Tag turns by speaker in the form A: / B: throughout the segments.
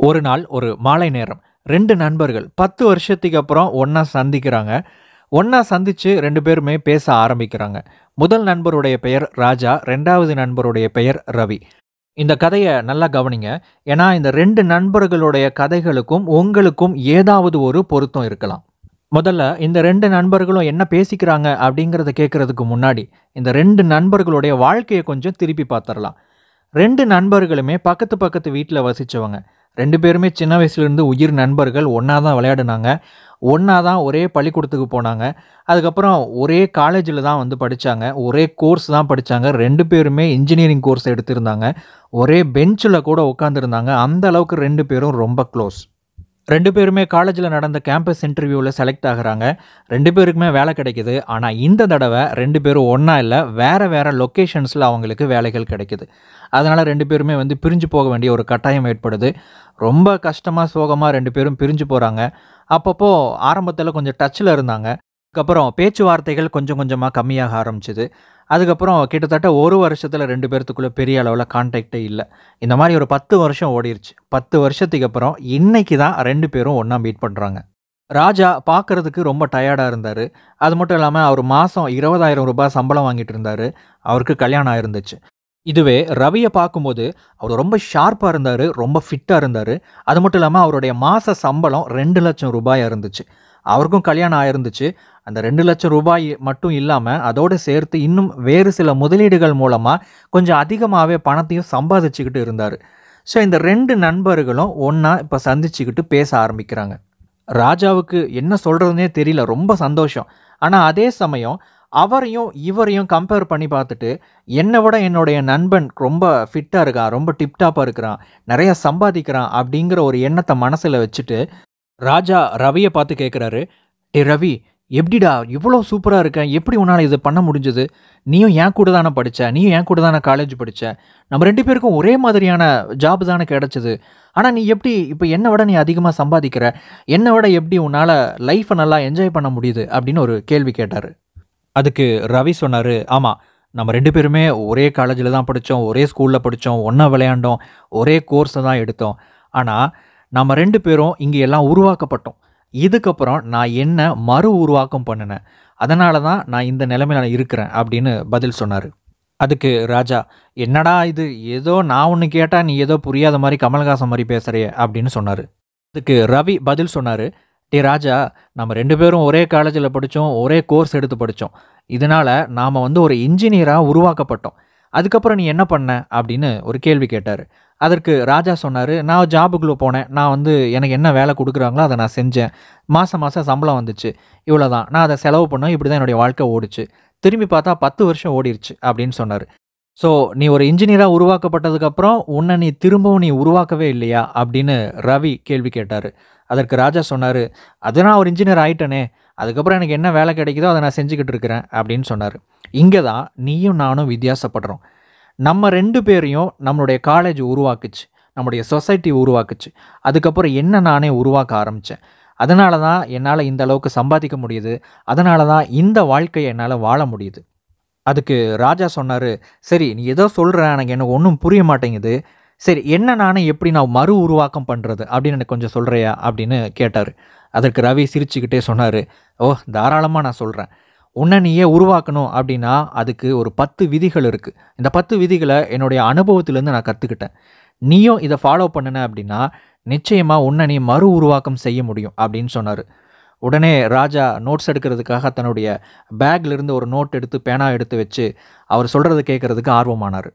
A: ஒரு நாள் ஒரு மாலை நேரம் ரெண்டு நண்பர்கள் பத்து வருஷத்துக்கு அப்புறம் ஒன்றா சந்திக்கிறாங்க ஒன்றா சந்திச்சு ரெண்டு பேருமே பேச ஆரம்பிக்கிறாங்க முதல் நண்பருடைய பெயர் ராஜா ரெண்டாவது நண்பருடைய பெயர் ரவி இந்த கதையை நல்லா கவனிங்க ஏன்னா இந்த ரெண்டு நண்பர்களுடைய கதைகளுக்கும் உங்களுக்கும் ஏதாவது ஒரு பொருத்தம் இருக்கலாம் முதல்ல இந்த ரெண்டு நண்பர்களும் என்ன பேசிக்கிறாங்க அப்படிங்கிறத கேட்கறதுக்கு முன்னாடி இந்த ரெண்டு நண்பர்களுடைய வாழ்க்கையை கொஞ்சம் திருப்பி பார்த்துடலாம் ரெண்டு நண்பர்களுமே பக்கத்து பக்கத்து வீட்டில் வசித்தவங்க ரெண்டு பேருமே சின்ன வயசுலேருந்து உயிர் நண்பர்கள் ஒன்றா தான் விளையாடினாங்க ஒன்றா தான் ஒரே பள்ளிக்கூடத்துக்கு போனாங்க அதுக்கப்புறம் ஒரே காலேஜில் தான் வந்து படித்தாங்க ஒரே கோர்ஸ் தான் படித்தாங்க ரெண்டு பேருமே இன்ஜினியரிங் கோர்ஸ் எடுத்திருந்தாங்க ஒரே பெஞ்சில் கூட உட்காந்துருந்தாங்க அந்த அளவுக்கு ரெண்டு பேரும் ரொம்ப க்ளோஸ் ரெண்டு பேருமே காலேஜில் நடந்த கேம்பஸ் இன்டர்வியூவில் செலக்ட் ஆகுறாங்க ரெண்டு பேருக்குமே வேலை கிடைக்குது ஆனால் இந்த தடவை ரெண்டு பேரும் ஒன்றா இல்லை வேறு வேறு லொக்கேஷன்ஸில் அவங்களுக்கு வேலைகள் கிடைக்குது அதனால் ரெண்டு பேருமே வந்து பிரிஞ்சு போக வேண்டிய ஒரு கட்டாயம் ஏற்படுது ரொம்ப கஷ்டமாக சோகமாக ரெண்டு பேரும் பிரிஞ்சு போகிறாங்க அப்பப்போ ஆரம்பத்தில் கொஞ்சம் டச்சில் இருந்தாங்க அதுக்கப்புறம் பேச்சுவார்த்தைகள் கொஞ்சம் கொஞ்சமாக கம்மியாக ஆரம்பிச்சுது அதுக்கப்புறம் கிட்டத்தட்ட ஒரு வருஷத்தில் ரெண்டு பேர்த்துக்குள்ளே பெரிய அளவில் கான்டாக்டே இல்லை இந்த மாதிரி ஒரு பத்து வருஷம் ஓடிருச்சு பத்து வருஷத்துக்கு அப்புறம் இன்னைக்கு தான் ரெண்டு பேரும் ஒன்றா மீட் பண்ணுறாங்க ராஜா பார்க்கறதுக்கு ரொம்ப டயர்டாக இருந்தார் அது மட்டும் இல்லாமல் அவர் மாதம் இருபதாயிரம் ரூபாய் சம்பளம் வாங்கிட்டு இருந்தார் அவருக்கு கல்யாணம் ஆயிருந்துச்சு இதுவே ரவியை பார்க்கும்போது அவர் ரொம்ப ஷார்ப்பாக இருந்தார் ரொம்ப ஃபிட்டாக இருந்தார் அது மட்டும் இல்லாமல் அவருடைய மாத சம்பளம் ரெண்டு லட்சம் ரூபாய் இருந்துச்சு அவருக்கும் கல்யாணம் ஆயிருந்துச்சு அந்த ரெண்டு லட்சம் ரூபாய் மட்டும் இல்லாமல் அதோடு சேர்த்து இன்னும் வேறு சில முதலீடுகள் மூலமாக கொஞ்சம் அதிகமாகவே பணத்தையும் சம்பாதிச்சுக்கிட்டு இருந்தார் ஸோ இந்த ரெண்டு நண்பர்களும் ஒன்றா இப்போ சந்திச்சுக்கிட்டு பேச ஆரம்பிக்கிறாங்க ராஜாவுக்கு என்ன சொல்கிறதுனே தெரியல ரொம்ப சந்தோஷம் ஆனால் அதே சமயம் அவரையும் இவரையும் கம்பேர் பண்ணி பார்த்துட்டு என்னை விட என்னுடைய நண்பன் ரொம்ப ஃபிட்டாக இருக்கான் ரொம்ப டிப்டாப்பாக இருக்கிறான் நிறைய சம்பாதிக்கிறான் அப்படிங்கிற ஒரு எண்ணத்தை மனசில் வச்சுட்டு ராஜா ரவியை பார்த்து கேட்குறாரு டே ரவி எப்படிடா இவ்வளோ சூப்பராக இருக்கேன் எப்படி உன்னால் இதை பண்ண முடிஞ்சது நீயும் என் கூட தானே படித்த நீயும் என் கூட தானே காலேஜ் படித்த நம்ம ரெண்டு பேருக்கும் ஒரே மாதிரியான ஜாப் தானே கிடச்சிது ஆனால் நீ எப்படி இப்போ என்னை விட நீ அதிகமாக சம்பாதிக்கிற என்னை விட எப்படி உன்னால் லைஃப்பை நல்லா என்ஜாய் பண்ண முடியுது அப்படின்னு ஒரு கேள்வி கேட்டார் அதுக்கு ரவி சொன்னார் ஆமாம் நம்ம ரெண்டு பேருமே ஒரே காலேஜில் தான் படித்தோம் ஒரே ஸ்கூலில் படித்தோம் ஒன்றா விளையாண்டோம் ஒரே கோர்ஸை தான் எடுத்தோம் ஆனால் நம்ம ரெண்டு பேரும் இங்கே எல்லாம் உருவாக்கப்பட்டோம் இதுக்கப்புறம் நான் என்ன மறு உருவாக்கம் பண்ணினேன் அதனால தான் நான் இந்த நிலைமையில இருக்கிறேன் அப்படின்னு பதில் சொன்னார் அதுக்கு ராஜா என்னடா இது ஏதோ நான் ஒன்று கேட்டால் நீ ஏதோ புரியாத மாதிரி கமல்ஹாசன் மாதிரி பேசுகிறிய அப்படின்னு சொன்னார் அதுக்கு ரவி பதில் சொன்னார் டே ராஜா நம்ம ரெண்டு பேரும் ஒரே காலேஜில் படித்தோம் ஒரே கோர்ஸ் எடுத்து படித்தோம் இதனால் நாம் வந்து ஒரு இன்ஜினியராக உருவாக்கப்பட்டோம் அதுக்கப்புறம் நீ என்ன பண்ண அப்படின்னு ஒரு கேள்வி கேட்டார் அதற்கு ராஜா சொன்னார் நான் ஜாபுக்குள்ளே போனேன் நான் வந்து எனக்கு என்ன வேலை கொடுக்குறாங்களோ அதை நான் செஞ்சேன் மாதம் மாதம் சம்பளம் வந்துச்சு இவ்வளோ தான் நான் அதை செலவு பண்ணோம் இப்படி தான் என்னுடைய வாழ்க்கை ஓடிச்சு திரும்பி பார்த்தா பத்து வருஷம் ஓடிருச்சு அப்படின்னு சொன்னார் ஸோ நீ ஒரு இன்ஜினியராக உருவாக்கப்பட்டதுக்கப்புறம் உன்னை நீ திரும்பவும் நீ உருவாக்கவே இல்லையா அப்படின்னு ரவி கேள்வி கேட்டார் அதற்கு ராஜா சொன்னார் அது நான் ஒரு இன்ஜினியர் ஆயிட்டனே அதுக்கப்புறம் எனக்கு என்ன வேலை கிடைக்குதோ அதை நான் செஞ்சுக்கிட்டு இருக்கிறேன் அப்படின்னு சொன்னார் இங்கே தான் நீயும் நானும் வித்தியாசப்படுறோம் நம்ம ரெண்டு பேரையும் நம்மளுடைய காலேஜ் உருவாக்குச்சு நம்முடைய சொசைட்டி உருவாக்குச்சு அதுக்கப்புறம் என்ன நானே உருவாக்க ஆரம்பித்தேன் அதனால தான் என்னால் இந்த அளவுக்கு சம்பாதிக்க முடியுது அதனால தான் இந்த வாழ்க்கையை என்னால் வாழ முடியுது அதுக்கு ராஜா சொன்னார் சரி நீ ஏதோ சொல்கிற எனக்கு எனக்கு ஒன்றும் புரிய மாட்டேங்குது சரி என்ன நானே எப்படி நான் மறு உருவாக்கம் பண்ணுறது அப்படின்னு எனக்கு கொஞ்சம் சொல்கிறியா அப்படின்னு கேட்டார் அதற்கு ரவி சிரிச்சுக்கிட்டே சொன்னார் ஓ தாராளமாக நான் சொல்கிறேன் உன்னை நீயே உருவாக்கணும் அப்படின்னா அதுக்கு ஒரு பத்து விதிகள் இருக்குது இந்த பத்து விதிகளை என்னுடைய அனுபவத்திலேருந்து நான் கற்றுக்கிட்டேன் நீயும் இதை ஃபாலோ பண்ணின அப்படின்னா நிச்சயமாக உன்னை நீ மறு உருவாக்கம் செய்ய முடியும் அப்படின்னு சொன்னார் உடனே ராஜா நோட்ஸ் எடுக்கிறதுக்காக தன்னுடைய பேக்லேருந்து ஒரு நோட் எடுத்து பேனா எடுத்து வச்சு அவர் சொல்கிறத கேட்குறதுக்கு ஆர்வமானார்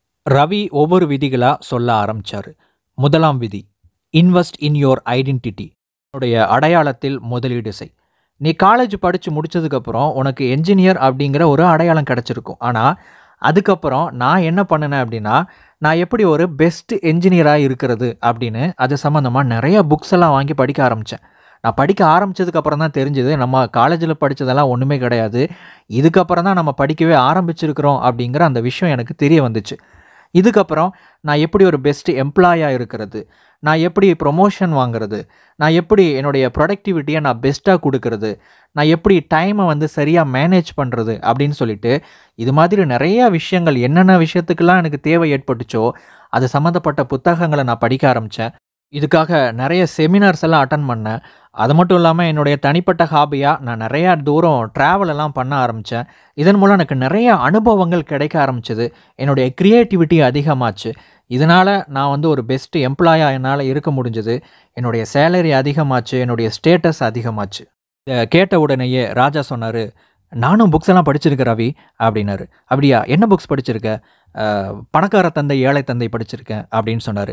A: ரவி ஒவ்வொரு விதிகளாக சொல்ல ஆரம்பித்தார் முதலாம் விதி இன்வெஸ்ட் இன் யோர் ஐடென்டிட்டி உன்னுடைய அடையாளத்தில் முதலீடு செய் நீ காலேஜ் படித்து முடித்ததுக்கப்புறம் உனக்கு என்ஜினியர் அப்படிங்கிற ஒரு அடையாளம் கிடச்சிருக்கும் ஆனால் அதுக்கப்புறம் நான் என்ன பண்ணினேன் அப்படின்னா நான் எப்படி ஒரு பெஸ்ட் என்ஜினியராக இருக்கிறது அப்படின்னு அது சம்மந்தமாக நிறைய புக்ஸ் எல்லாம் வாங்கி படிக்க ஆரம்பித்தேன் நான் படிக்க ஆரம்பித்ததுக்கப்புறம் தான் தெரிஞ்சுது நம்ம காலேஜில் படித்ததெல்லாம் ஒன்றுமே கிடையாது இதுக்கப்புறம் தான் நம்ம படிக்கவே ஆரம்பிச்சிருக்கிறோம் அப்படிங்கிற அந்த விஷயம் எனக்கு தெரிய வந்துச்சு இதுக்கப்புறம் நான் எப்படி ஒரு பெஸ்ட் எம்ப்ளாயாக இருக்கிறது நான் எப்படி ப்ரொமோஷன் வாங்குறது நான் எப்படி என்னுடைய ப்ரொடக்டிவிட்டியை நான் பெஸ்ட்டாக கொடுக்கறது நான் எப்படி டைமை வந்து சரியாக மேனேஜ் பண்ணுறது அப்படின்னு சொல்லிட்டு இது மாதிரி நிறைய விஷயங்கள் என்னென்ன விஷயத்துக்கெல்லாம் எனக்கு தேவை ஏற்பட்டுச்சோ அது சம்மந்தப்பட்ட புத்தகங்களை நான் படிக்க ஆரம்பித்தேன் இதுக்காக நிறைய செமினார்ஸ் எல்லாம் அட்டெண்ட் பண்ணேன். அது மட்டும் இல்லாம என்னுடைய தனிப்பட்ட ஹாபியா நான் நெறையா தூரம் ட்ராவல் எல்லாம் பண்ண ஆரம்பிச்சேன். இதன் மூலம் எனக்கு நெறைய அனுபவங்கள் கிடைக்க ஆரம்பிச்சது. என்னுடைய கிரியேட்டிவிட்டி அதிகமாச்சு. இதனால நான் வந்து ஒரு பெஸ்ட் எம்ப்ளாயா என்னால இருக்க முடிஞ்சது. என்னுடைய சேலரி அதிகமாச்சு. என்னுடைய ஸ்டேட்டஸ் அதிகமாச்சு. இத கேட்ட உடனேயே ராஜா சொன்னாரு, "நானும் புக்ஸ் எல்லாம் படிச்சிருக்கேன் ரவி" அப்படின்னாரு. "அப்படியா? என்ன புக்ஸ் படிச்சிருக்க?" "அ பணக்கார தந்தை, ஏழை தந்தை படிச்சிருக்கேன்" அப்படின்னு சொன்னாரு.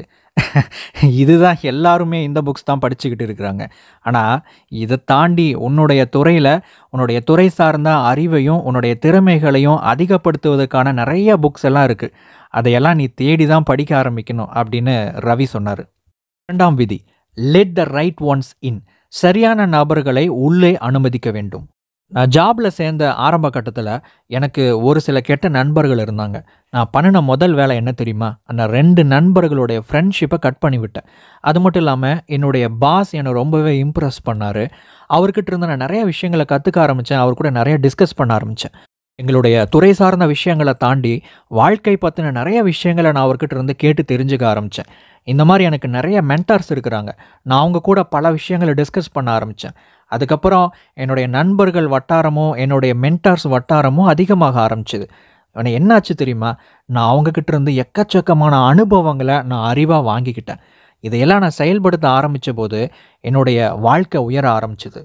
A: இதுதான் எல்லாருமே இந்த புக்ஸ் தான் படிச்சுக்கிட்டு இருக்கிறாங்க. ஆனா, இத தாண்டி உன்னுடைய துறையில, உன்னுடைய துறை சார்ந்த அறிவையும், உன்னுடைய திறமைகளையும் அதிகப்படுத்துவதற்கான நெறைய புக்ஸ் எல்லாம் இருக்கு. அதையெல்லாம் நீ தேடி தான் படிக்க ஆரம்பிக்கணும் அப்படின்னு ரவி சொன்னாரு. 2ஆம் விதி let the right ones in. சரியான நபர்களை உள்ளே அனுமதிக்க வேண்டும். நான் ஜாப்ல சேர்ந்த ஆரம்ப கட்டத்துல எனக்கு ஒரு சில கெட்ட நண்பர்கள் இருந்தாங்க. நான் பண்ணுன முதல் வேலை என்ன தெரியுமா? அந்த 2 நண்பர்களுடைய ஃப்ரெண்ட்ஷிப்ப கட் பண்ணி விட்டேன். அது மட்டும் இல்லாம என்னுடைய பாஸ் என்ன ரொம்பவே இம்ப்ரெஸ் பண்ணாரு. அவர்கிட்ட இருந்து நான் நெறைய விஷயங்கள கத்துக்க ஆரம்பிச்சேன். அவர் கூட நெறைய டிஸ்கஸ் பண்ண ஆரம்பிச்சேன். எங்களுடைய துறை சார்ந்த விஷயங்கள தாண்டி, வாழ்க்கை பத்தின நெறைய விஷயங்கள நான் அவர்கிட்ட இருந்து கேட்டு தெரிஞ்சுக்க ஆரம்பிச்சேன். இந்த மாரி எனக்கு நெறைய மென்டார்ஸ் இருக்கிறாங்க. நான் அவங்க கூட பல விஷயங்கள டிஸ்கஸ் பண்ண ஆரம்பிச்சேன். அதுக்கப்புறம் என்னுடைய நண்பர்கள் வட்டாரமும், என்னுடைய மென்டார்ஸ் வட்டாரமும் அதிகமாக ஆரம்பிச்சது. ஆனா என்னாச்சு தெரியுமா? நான் அவங்க கிட்ட இருந்து எக்கச்சக்கமான அனுபவங்கள நான் அறிவா வாங்கிக்கிட்டேன். இதையெல்லாம் நான் செயல்படுத்த ஆரம்பிச்சபோது, என்னுடைய வாழ்க்கை உயர ஆரம்பிச்சது.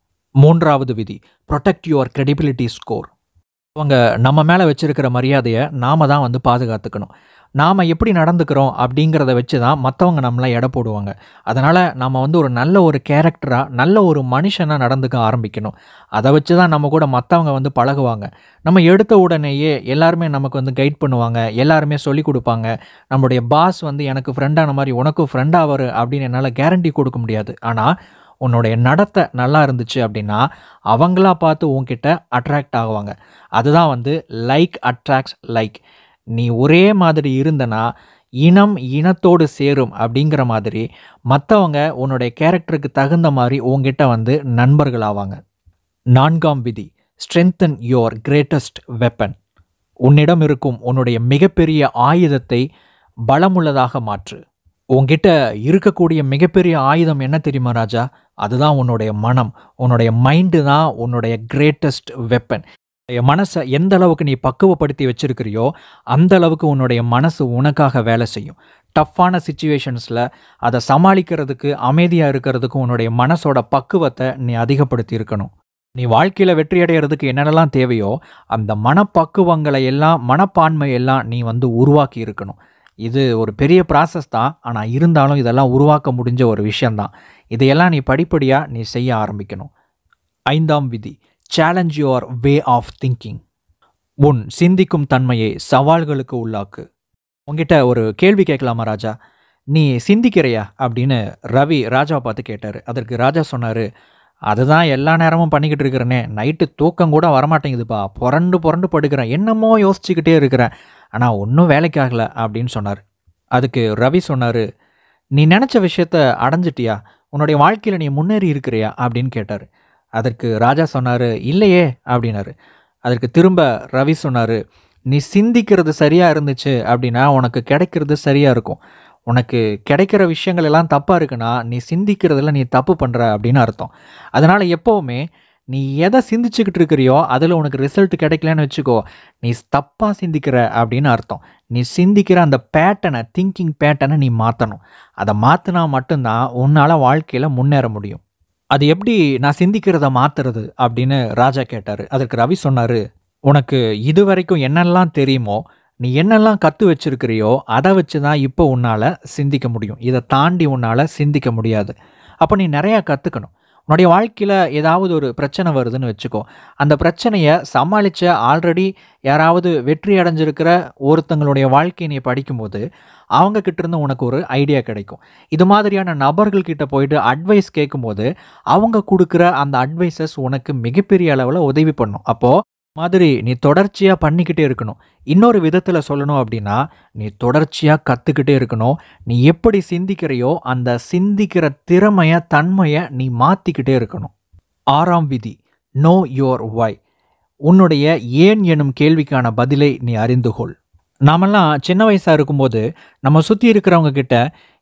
A: 3வது விதி புரொடெக்ட் யுவர் கிரெடிபிலிட்டி ஸ்கோர். அவங்க நம்ம மேல வச்சிருக்கிற மரியாதைய நாம தான் வந்து பாதுகாத்துக்கணும். நாம எப்படி நடந்துக்கிறோம் அப்படிங்கிறத வச்சு தான் மத்தவங்க நம்மள எடை போடுவாங்க. அதனால நாம வந்து ஒரு நல்ல ஒரு கேரக்டரா, நல்ல ஒரு மனுஷனா நடந்துக்க ஆரம்பிக்கணும். அத வச்சு தான் நம்ம கூட மத்தவங்க வந்து பழகுவாங்க. நம்ம எடுத்த உடனேயே எல்லாருமே நமக்கு வந்து கைட் பண்ணுவாங்க. எல்லாருமே சொல்லிக் குடுப்பாங்க. நம்முடைய பாஸ் வந்து எனக்கு ஃப்ரெண்டான மாரி உனக்கும் ஃப்ரெண்ட் ஆவாரு அப்படின்னு என்னால கேரண்டி குடுக்க முடியாது. ஆனா, உன்னுடைய நடத்தை நல்லா இருந்துச்சு அப்படின்னா, அவங்களா பார்த்து உன்கிட்ட அட்ராக்ட் ஆகுவாங்க. அதுதான் வந்து லைக் அட்ராக்ட்ஸ் லைக். நீ ஒரே மாதிரி இருந்தனா, இனம் இனத்தோடு சேரும் அப்படிங்கிற மாதிரி, மத்தவங்க உன்னுடைய கேரக்டருக்கு தகுந்த மாரி உன்கிட்ட வந்து நண்பர்கள் ஆவாங்க. 4ஆம் விதி ஸ்ட்ரெங்தன் யுவர் கிரேட்டஸ்ட் வெப்பன். உன்னிடம் இருக்கும் உன்னுடைய மிகப்பெரிய ஆயுதத்தை பலமுள்ளதாக மாற்று. உன்கிட்ட இருக்கக்கூடிய மிகப்பெரிய ஆயுதம் என்ன தெரியுமா ராஜா? அதுதான் உன்னுடைய மனம். உன்னுடைய மைண்ட் தான் உன்னுடைய கிரேட்டஸ்ட் வெப்பன். உன்னுடைய மனச எந்த அளவுக்கு நீ பக்குவப்படுத்தி வச்சிருக்கிறியோ, அந்த அளவுக்கு உன்னுடைய மனசு உனக்காக வேலை செய்யும். டஃப்பான சிச்சுவேஷன்ஸ்ல அத சமாளிக்கிறதுக்கு, அமைதியா இருக்கிறதுக்கு உன்னுடைய மனசோட பக்குவத்த நீ அதிகப்படுத்தி இருக்கணும். நீ வாழ்க்கையில வெற்றி அடையறதுக்கு என்னென்னலாம் தேவையோ, அந்த மனப்பக்குவங்களை எல்லாம், மனப்பான்மை எல்லாம் நீ வந்து உருவாக்கி இருக்கணும். இது ஒரு பெரிய ப்ராசஸ் தான். ஆனா இருந்தாலும் இதெல்லாம் உருவாக்க முடிஞ்ச ஒரு விஷயம் தான். இதையெல்லாம் நீ படிப்படியா நீ செய்ய ஆரம்பிக்கணும். 5ஆம் விதி challenge your way of thinking. உன் சிந்திக்கும் தன்மையை சவால்களுக்கு உள்ளாக்கு. உன்கிட்ட ஒரு கேள்வி கேட்கலாமா ராஜா? நீ சிந்திக்கிறையா? அப்படின்னு ரவி ராஜாவ பார்த்து கேட்டாரு. அதற்கு ராஜா சொன்னாரு, அதுதான் எல்லா நேரமும் பண்ணிக்கிட்டு இருக்கிறேனே. நைட்டு தூக்கம் கூட வரமாட்டேங்குதுப்பா. புரண்டு புரண்டு படுக்கிறேன். என்னமோ யோசிச்சுக்கிட்டே இருக்கிறேன். ஆனா ஒண்ணும் வேலைக்கு ஆகல அப்படின்னு சொன்னாரு. அதுக்கு ரவி சொன்னாரு, நீ நெனச்ச விஷயத்த அடைஞ்சிட்டியா? உன்னுடைய வாழ்க்கையில நீ முன்னேறி இருக்கிறியா? அப்படின்னு கேட்டாரு. அதற்கு ராஜா சொன்னாரு, இல்லையே அப்படின்னாரு. அதற்கு திரும்ப ரவி சொன்னாரு, நீ சிந்திக்கிறது சரியா இருந்துச்சு அப்படின்னா, உனக்கு கிடைக்கிறது சரியா இருக்கும். உனக்கு கிடைக்கிற விஷயங்கள் எல்லாம் தப்பா இருக்குன்னா, நீ சிந்திக்கிறதுல நீ தப்பு பண்ற அப்படின்னு அர்த்தம். அதனால எப்பவுமே நீ எத சிந்திச்சுக்கிட்டு இருக்கிறியோ, அதுல உனக்கு ரிசல்ட் கிடைக்கலன்னு வச்சுக்கோ, நீ தப்பா சிந்திக்கிற அப்படின்னு அர்த்தம். நீ சிந்திக்கிற அந்த பேட்டர்ன, திங்கிங் பேட்டர்ன நீ மாத்தணும். அத மாத்துனா மட்டும் தான் உன்னால வாழ்க்கையில முன்னேற முடியும். அது எப்படி நான் சிந்திக்கிறத மாத்துறது? அப்படின்னு ராஜா கேட்டாரு. அதற்கு ரவி சொன்னாரு, உனக்கு இதுவரைக்கும் என்னெல்லாம் தெரியுமோ, நீ என்னெல்லாம் கத்து வச்சிருக்கிறியோ, அத வச்சு தான் இப்போ உன்னால சிந்திக்க முடியும். இத தாண்டி உன்னால சிந்திக்க முடியாது. அப்ப நீ நெறைய கத்துக்கணும். உன்னுடைய வாழ்க்கையில ஏதாவது ஒரு பிரச்சனை வருதுன்னு வச்சுக்கோ. அந்த பிரச்சனைய சமாளிச்ச ஆல்ரெடி யாராவது வெற்றி அடைஞ்சிருக்கிற ஒருத்தங்களுடைய வாழ்க்கைய நீ படிக்கும்போது, அவங்க கிட்ட இருந்து உனக்கு ஒரு ஐடியா கிடைக்கும். இது மாதிரியான நபர்கள் கிட்ட போயிட்டு அட்வைஸ் கேட்கும்போது, அவங்க குடுக்கிற அந்த அட்வைஸஸ் உனக்கு மிகப்பெரிய அளவுல உதவி பண்ணும். அப்போ மாதிரி நீ தொடர்ச்சியா பண்ணிக்கிட்டே இருக்கணும். இன்னொரு விதத்துல சொல்லணும் அப்படின்னா, நீ தொடர்ச்சியா கத்துக்கிட்டே இருக்கணும். நீ எப்படி சிந்திக்கிறையோ, அந்த சிந்திக்கிற திறமைய, தன்மைய நீ மாத்திக்கிட்டே இருக்கணும். 6ஆம் விதி நோ யுவர் வை. உன்னுடைய ஏன் எனும் கேள்விக்கான பதிலை நீ அறிந்து கொள். நாமெல்லாம் சின்ன வயசா இருக்கும்போது, நம்ம சுத்தி இருக்கிறவங்க கிட்ட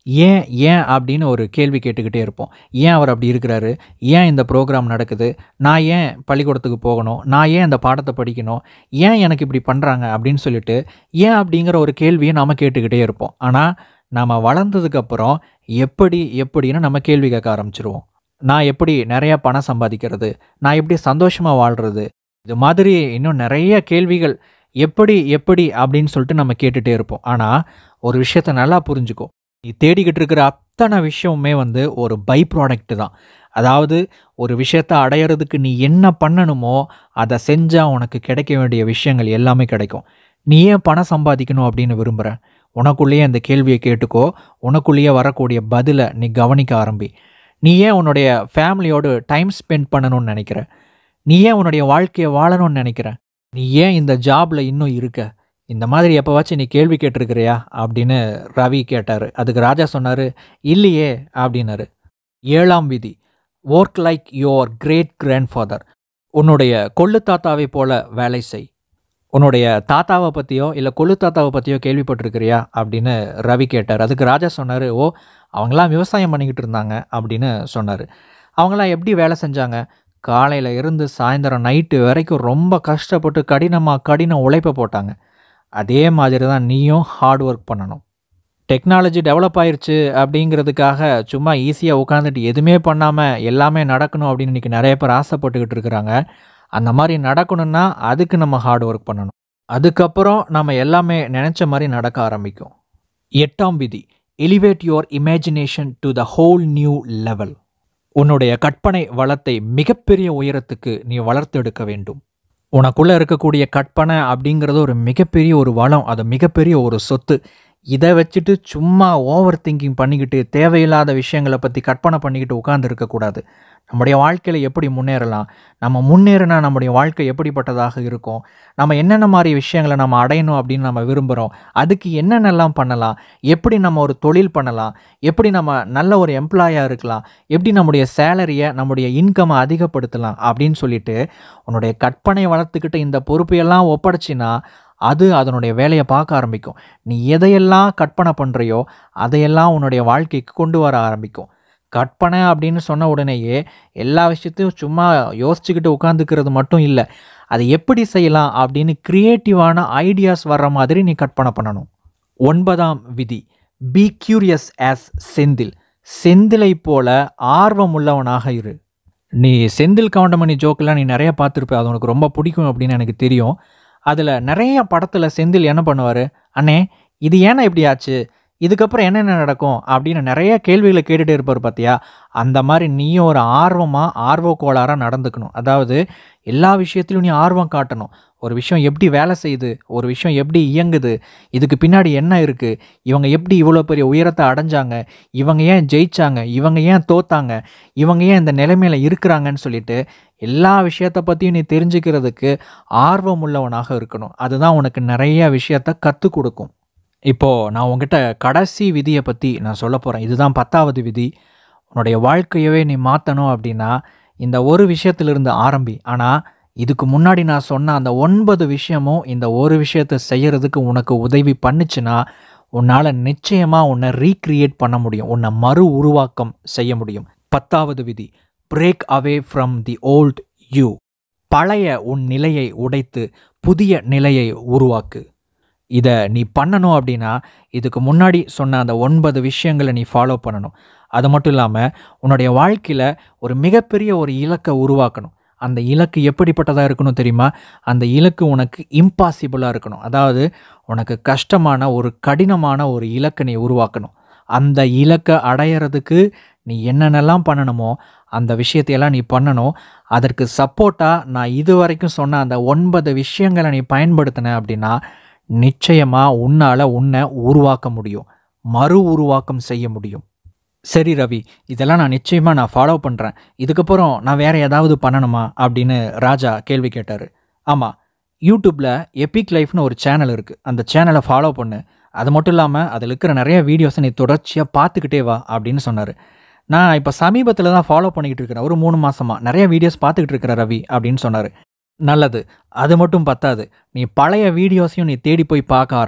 A: ஏன் ஏன் அப்படின்னு ஒரு கேள்வி கேட்டுக்கிட்டே இருப்போம் ஏன் அவர் அப்படி இருக்கிறாரு ஏன் இந்த ப்ரோக்ராம் நடக்குது நான் ஏன் பள்ளிக்கூடத்துக்கு போகணும் நான் ஏன் இந்த பாடத்தை படிக்கணும் ஏன் எனக்கு இப்படி பண்ணுறாங்க அப்படின்னு சொல்லிட்டு ஏன் அப்படிங்கிற ஒரு கேள்வியை நாம் கேட்டுக்கிட்டே இருப்போம் ஆனால் நாம் வளர்ந்ததுக்கப்புறம் எப்படி எப்படின்னு நம்ம கேள்வி கேட்க ஆரம்பிச்சிருவோம் நான் எப்படி நிறைய பணம் சம்பாதிக்கிறது நான் எப்படி சந்தோஷமாக வாழ்கிறது இது மாதிரி இன்னும் நிறைய கேள்விகள் எப்படி எப்படி அப்படின்னு சொல்லிட்டு நம்ம கேட்டுகிட்டே இருப்போம் ஆனால் ஒரு விஷயத்த நல்லா புரிஞ்சுக்கோ நீ தேடிக்கிட்டு இருக்கிற அத்தனை விஷயமுமே வந்து ஒரு பை ப்ராடக்ட் தான் அதாவது ஒரு விஷயத்தை அடையிறதுக்கு நீ என்ன பண்ணணுமோ அதை செஞ்சால் உனக்கு கிடைக்க வேண்டிய விஷயங்கள் எல்லாமே கிடைக்கும் நீ ஏன் பணம் சம்பாதிக்கணும் அப்படின்னு விரும்புகிற உனக்குள்ளேயே அந்த கேள்வியை கேட்டுக்கோ உனக்குள்ளேயே வரக்கூடிய பதிலை நீ கவனிக்க ஆரம்பி நீ ஏன் உன்னுடைய ஃபேமிலியோடு டைம் ஸ்பெண்ட் பண்ணணும்னு நினைக்கிற நீ ஏன் உன்னுடைய வாழ்க்கையை வாழணும்னு நினைக்கிற நீ ஏன் இந்த ஜாபில் இன்னும் இருக்க இந்த மாதிரி எப்போவாச்சும் நீ கேள்வி கேட்டிருக்கிறியா அப்படின்னு ரவி கேட்டார் அதுக்கு ராஜா சொன்னார் இல்லையே அப்படின்னாரு ஏழாம் விதி work like your great grandfather உன்னுடைய கொள்ளு தாத்தாவை போல வேலை செய் உன்னுடைய தாத்தாவை பற்றியோ இல்லை கொள்ளு தாத்தாவை பற்றியோ கேள்விப்பட்டிருக்கிறியா அப்படின்னு ரவி கேட்டார் அதுக்கு ராஜா சொன்னார் ஓ அவங்களாம் விவசாயம் பண்ணிக்கிட்டு இருந்தாங்க அப்படின்னு சொன்னார் அவங்களாம் எப்படி வேலை செஞ்சாங்க காலையில் இருந்து சாயந்தரம் நைட்டு வரைக்கும் ரொம்ப கஷ்டப்பட்டு கடினமாக கடின உழைப்பை போட்டாங்க அதே மாதிரி தான் நீயும் ஹார்ட் ஒர்க் பண்ணணும் டெக்னாலஜி டெவலப் ஆயிருச்சு அப்படிங்கிறதுக்காக சும்மா ஈஸியாக உட்காந்துட்டு எதுவுமே பண்ணாமல் எல்லாமே நடக்கணும் அப்படின்னு இன்றைக்கி நிறைய பேர் ஆசைப்பட்டுக்கிட்டு இருக்கிறாங்க அந்த மாதிரி நடக்கணும்னா அதுக்கு நம்ம ஹார்ட் ஒர்க் பண்ணணும் அதுக்கப்புறம் நம்ம எல்லாமே நினச்ச மாதிரி நடக்க ஆரம்பிக்கும் எட்டாம் விதி elevate your imagination to the whole new level உன்னுடைய கற்பனை வளத்தை மிகப்பெரிய உயரத்துக்கு நீ வளர்த்தெடுக்க வேண்டும் உனக்குள்ளே இருக்கக்கூடிய கற்பனை அப்படிங்கிறது ஒரு மிகப்பெரிய ஒரு வளம் அது மிகப்பெரிய ஒரு சொத்து இதை வச்சுட்டு சும்மா ஓவர் திங்கிங் பண்ணிக்கிட்டு தேவையில்லாத விஷயங்களை பற்றி கற்பனை பண்ணிக்கிட்டு உட்கார்ந்து இருக்கக்கூடாது நம்முடைய வாழ்க்கையில் எப்படி முன்னேறலாம் நம்ம முன்னேறினா நம்முடைய வாழ்க்கை எப்படிப்பட்டதாக இருக்கும் நம்ம என்னென்ன மாதிரி விஷயங்களை நம்ம அடையணும் அப்படின்னு நம்ம விரும்புகிறோம் அதுக்கு என்னென்னலாம் பண்ணலாம் எப்படி நம்ம ஒரு தொழில் பண்ணலாம் எப்படி நம்ம நல்ல ஒரு எம்ப்ளாயாக இருக்கலாம் எப்படி நம்முடைய சேலரியை நம்முடைய இன்கம்மை அதிகப்படுத்தலாம் அப்படின்னு சொல்லிட்டு உன்னுடைய கற்பனை வளர்த்துக்கிட்டு இந்த பொறுப்பையெல்லாம் ஒப்படைச்சின்னா அது அதனுடைய வேலையை பார்க்க ஆரம்பிக்கும் நீ எதையெல்லாம் கற்பனை பண்ணுறியோ அதையெல்லாம் உன்னுடைய வாழ்க்கைக்கு கொண்டு வர ஆரம்பிக்கும் கற்பனை அப்படின்னு சொன்ன உடனேயே எல்லா விஷயத்தையும் சும்மா யோசிச்சுக்கிட்டு உட்காந்துக்கிறது மட்டும் இல்லை அதை எப்படி செய்யலாம் அப்படின்னு க்ரியேட்டிவான ஐடியாஸ் வர்ற மாதிரி நீ கற்பனை பண்ணணும் ஒன்பதாம் விதி பி கியூரியஸ் ஆஸ் செந்தில் செந்திலை போல ஆர்வம் உள்ளவனாக இரு நீ செந்தில் கவுண்டமணி ஜோக்கெல்லாம் நீ நிறைய பார்த்துருப்ப அது உனக்கு ரொம்ப பிடிக்கும் அப்படின்னு எனக்கு தெரியும் அதில் நிறைய படத்தில் செந்தில் என்ன பண்ணுவார் அண்ணே இது ஏன்னா இப்படி ஆச்சு இதுக்கப்புறம் என்னென்ன நடக்கும் அப்படின்னு நிறைய கேள்விகளை கேட்டுகிட்டே இருப்பார் பார்த்தியா அந்த மாதிரி நீயும் ஒரு ஆர்வமாக ஆர்வக்கோளாராக நடந்துக்கணும் அதாவது எல்லா விஷயத்துலையும் நீ ஆர்வம் காட்டணும் ஒரு விஷயம் எப்படி வேலை செய்யுது ஒரு விஷயம் எப்படி இயங்குது இதுக்கு பின்னாடி என்ன இருக்குது இவங்க எப்படி இவ்வளோ பெரிய உயரத்தை அடைஞ்சாங்க இவங்க ஏன் ஜெயிச்சாங்க இவங்க ஏன் தோத்தாங்க இவங்க ஏன் இந்த நிலைமையில் இருக்கிறாங்கன்னு சொல்லிட்டு எல்லா விஷயத்தை பற்றியும் நீ தெரிஞ்சுக்கிறதுக்கு ஆர்வம் உள்ளவனாக இருக்கணும் அதுதான் உனக்கு நிறைய விஷயத்த கற்றுக் கொடுக்கும் இப்போது நான் உங்ககிட்ட கடைசி விதியை பற்றி நான் சொல்ல போகிறேன் இதுதான் பத்தாவது விதி உன்னுடைய வாழ்க்கையவே நீ மாற்றணும் அப்படின்னா இந்த ஒரு விஷயத்திலிருந்து ஆரம்பி ஆனால் இதுக்கு முன்னாடி நான் சொன்ன அந்த ஒன்பது விஷயமும் இந்த ஒரு விஷயத்தை செய்யறதுக்கு உனக்கு உதவி பண்ணுச்சுன்னா உன்னால் நிச்சயமாக உன்னை ரீக்ரியேட் பண்ண முடியும் உன்னை மறு உருவாக்கம் செய்ய முடியும் பத்தாவது விதி break away from the old you பழைய உன் நிலையை உடைத்து புதிய நிலையை உருவாக்கு இதை நீ பண்ணணும் அப்படின்னா இதுக்கு முன்னாடி சொன்ன அந்த ஒன்பது விஷயங்களை நீ ஃபாலோ பண்ணணும் அது மட்டும் இல்லாமல் உன்னுடைய வாழ்க்கையில் ஒரு மிகப்பெரிய ஒரு இலக்கை உருவாக்கணும் அந்த இலக்கு எப்படிப்பட்டதாக இருக்கணும் தெரியுமா அந்த இலக்கு உனக்கு இம்பாசிபிளாக இருக்கணும் அதாவது உனக்கு கஷ்டமான ஒரு கடினமான ஒரு இலக்கை நீ உருவாக்கணும் அந்த இலக்கை அடையிறதுக்கு நீ என்னென்னலாம் பண்ணணுமோ அந்த விஷயத்தையெல்லாம் நீ பண்ணணும் அதற்கு சப்போர்ட்டாக நான் இது வரைக்கும் சொன்ன அந்த ஒன்பது விஷயங்களை நீ பயன்படுத்தின அப்படின்னா நிச்சயமாக உன்னால் உன்னை உருவாக்க முடியும் மறு உருவாக்கம் செய்ய முடியும் சரி ரவி இதெல்லாம் நான் நிச்சயமாக நான் ஃபாலோ பண்ணுறேன் இதுக்கப்புறம் நான் வேறு ஏதாவது பண்ணணுமா அப்படின்னு ராஜா கேள்வி கேட்டார் ஆமாம் யூடியூப்பில் எபிக் லைஃப்னு ஒரு சேனல் இருக்குது அந்த சேனலை ஃபாலோ பண்ணு அது மட்டும் இல்லாமல் அதில் இருக்கிற நிறைய வீடியோஸை நீ தொடர்ச்சியாக பார்த்துக்கிட்டே வா அப்படின்னு சொன்னார் நான் இப்போ சமீபத்தில் தான் ஃபாலோ பண்ணிக்கிட்டு இருக்கிறேன் ஒரு மூணு மாதமாக நிறைய வீடியோஸ் பார்த்துக்கிட்டு இருக்கிற ரவி அப்படின்னு சொன்னார் நல்லது அது மட்டும் பத்தாது நீ பழைய வீடியோஸையும் நீ தேடி போய் பார்க்க ஆரம்பி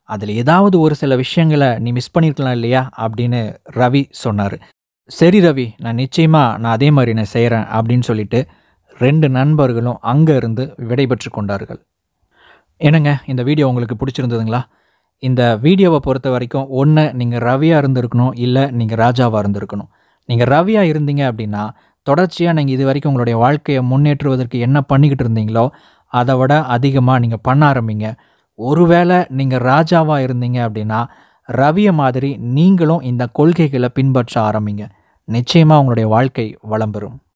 A: அதில் ஏதாவது ஒரு சில விஷயங்கள நீ மிஸ் பண்ணியிருக்கலாம் இல்லையா அப்படின்னு ரவி சொன்னார் சரி ரவி நான் நிச்சயமாக நான் அதே மாதிரி நான் செய்கிறேன் அப்படின்னு சொல்லிட்டு ரெண்டு நண்பர்களும் அங்கே இருந்து விடைபெற்று கொண்டார்கள் என்னங்க இந்த வீடியோ உங்களுக்கு பிடிச்சிருந்ததுங்களா இந்த வீடியோவை பொறுத்த வரைக்கும் ஒன்று நீங்கள் ரவியாக இருந்திருக்கணும் இல்லை நீங்கள் ராஜாவாக இருந்திருக்கணும் நீங்கள் ரவியாக இருந்தீங்க அப்படின்னா தொடர்ச்சியாக நீங்கள் இது வரைக்கும் உங்களுடைய வாழ்க்கையை முன்னேற்றுவதற்கு என்ன பண்ணிக்கிட்டு இருந்தீங்களோ அதை விட அதிகமாக நீங்கள் பண்ண ஆரம்பிங்க ஒருவேளை நீங்கள் ராஜாவாக இருந்தீங்க அப்படின்னா ரவியை மாதிரி நீங்களும் இந்த கொள்கைகளை பின்பற்ற ஆரம்பிங்க நிச்சயமாக உங்களுடைய வாழ்க்கை வளம் பெறும்